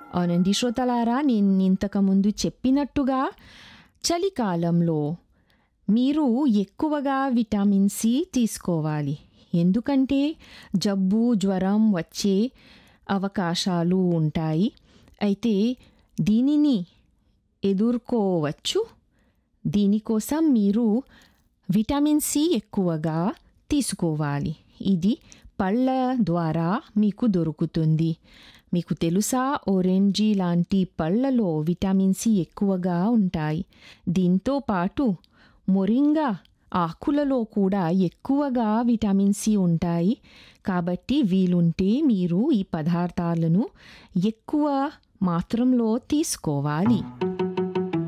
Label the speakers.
Speaker 1: అవునండి శ్రోతలారా నేను ఇంతకుముందు చెప్పినట్టుగా చలికాలంలో మీరు ఎక్కువగా విటమిన్ సి తీసుకోవాలి ఎందుకంటే జబ్బు జ్వరం వచ్చే అవకాశాలు ఉంటాయి అయితే దీనిని ఎదుర్కోవచ్చు దీనికోసం మీరు విటమిన్ సి ఎక్కువగా తీసుకోవాలి ఇది పళ్ళ ద్వారా మీకు దొరుకుతుంది మీకు తెలుసా ఓరెంజీ లాంటి పళ్ళలో విటమిన్ సి ఎక్కువగా ఉంటాయి దీంతో పాటు మొరింగా ఆకులలో కూడా ఎక్కువగా విటమిన్ సి ఉంటాయి కాబట్టి వీలుంటే మీరు ఈ పదార్థాలను ఎక్కువ మాత్రంలో తీసుకోవాలి